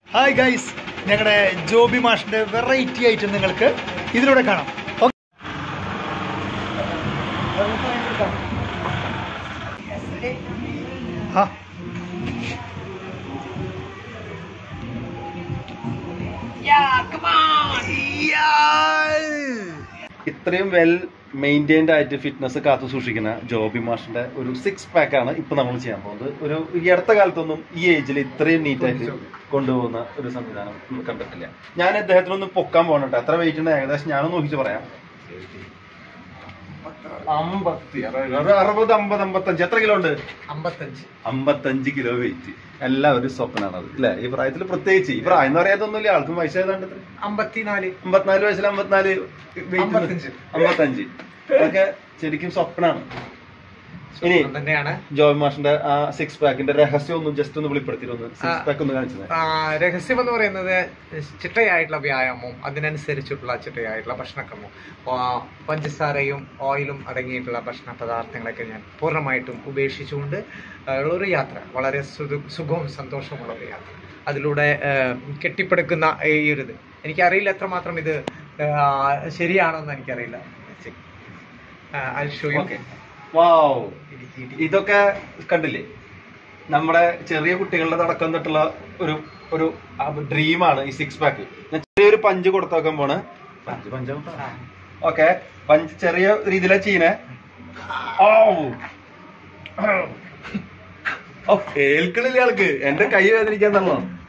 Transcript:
Hi guys ഞങ്ങളുടെ ജോബി മാഷിന്റെ variety item നിങ്ങൾക്ക് ഇതിലൂടെ കാണാം ഓക്കേ. ആ ഇത്രയും വെൽ മെയിൻറ്റൈൻഡ് ആയിട്ട് ഫിറ്റ്നസ് കാത്തു സൂക്ഷിക്കുന്ന ജോബി മാഷിന്റെ ഒരു സിക്സ് പാക്ക് ആണ് ഇപ്പൊ നമ്മൾ ചെയ്യാൻ പോകുന്നത് ഒരു ഈ അടുത്ത കാലത്തൊന്നും ഈ ഏജിൽ ഇത്രയും നീറ്റ് ആയിട്ട് കൊണ്ടുപോകുന്ന ഒരു സംവിധാനം നമ്മൾ കണ്ടിട്ടില്ല ഞാൻ അദ്ദേഹത്തിനൊന്ന് പൊക്കാൻ പോകണട്ടോ എത്ര വെയിറ്റ് ഉണ്ട് ഏകദേശം ഞാനൊന്ന് നോക്കിച്ച് പറയാം അമ്പത്തി ഒരു അറുപത് അമ്പത് അമ്പത്തഞ്ച് എത്ര കിലോ ഉണ്ട് അമ്പത്തഞ്ച് അമ്പത്തഞ്ച് കിലോ വെയിറ്റ് എല്ലാവരും സ്വപ്നമാണ് അത് അല്ലെ ഈ പ്രായത്തിൽ പ്രത്യേകിച്ച് ഈ പ്രായം എന്ന് പറയാതൊന്നുമില്ല ആൾക്കും വയസ്സായതാണ്ട് എത്ര? അമ്പത്തിനാല് അമ്പത്തിനാല് വയസ്സിൽ അമ്പത്തിനാല് weight ഉണ്ട്. അമ്പത്തഞ്ച്. അമ്പത്തഞ്ച് അതൊക്കെ ശരിക്കും സ്വപ്നാണ് ഇനി സ്വപ്നം തന്നെയാണ് ജോയ് മാഷിന്റെ ആ സിക്സ് പാക്കിന്റെ രഹസ്യം ഒന്ന് ജസ്റ്റ് ഒന്ന് വെളിപ്പെടുത്തിയിട്ട് സിക്സ് പാക്ക് ഒന്ന് കാണിച്ചത് ആ, രഹസ്യം എന്ന് പറയുന്നത് ചിട്ടയായിട്ടുള്ള വ്യായാമവും അതിനനുസരിച്ചിട്ടുള്ള ചിട്ടയായിട്ടുള്ള ഭക്ഷണക്രമവും ആ, പഞ്ചസാരയും ഓയിലും അടങ്ങിയിട്ടുള്ള ഭക്ഷണ പദാർത്ഥങ്ങളൊക്കെ ഞാൻ പൂർണ്ണമായിട്ടും ഉപേക്ഷിച്ചുകൊണ്ട് ആ, ഉള്ള ഒരു യാത്ര വളരെ സുഖ- സുഖവും സന്തോഷവുമുള്ള ഒരു യാത്ര അതിലൂടെ ആ, കെട്ടിപ്പടുക്കുന്ന ഈ ഒരു ഇത് എനിക്കറിയില്ല എത്രമാത്രം ഇത് ആ, ശരിയാണോന്ന് എനിക്കറിയില്ല I show you okay wow ഇതൊക്കെ കണ്ടില്ലേ നമ്മുടെ ചെറിയ കുട്ടികളുടെ തുടക്കം തൊട്ടുള്ള ഒരു ഒരു ഡ്രീമാണ് ഈ സിക്സ് പാക്ക് ഞാൻ ചെറിയൊരു പഞ്ച് കൊടുത്തു നോക്കാൻ പോണ് പഞ്ച് പഞ്ച് ഓക്കെ പഞ്ച് ചെറിയ രീതിയിലാ ചെയ്യണേ ഓ ഓ ഏൽക്കണില്ല ആൾക്ക് എന്റെ കൈ വേദനിക്കാൻ തന്നോ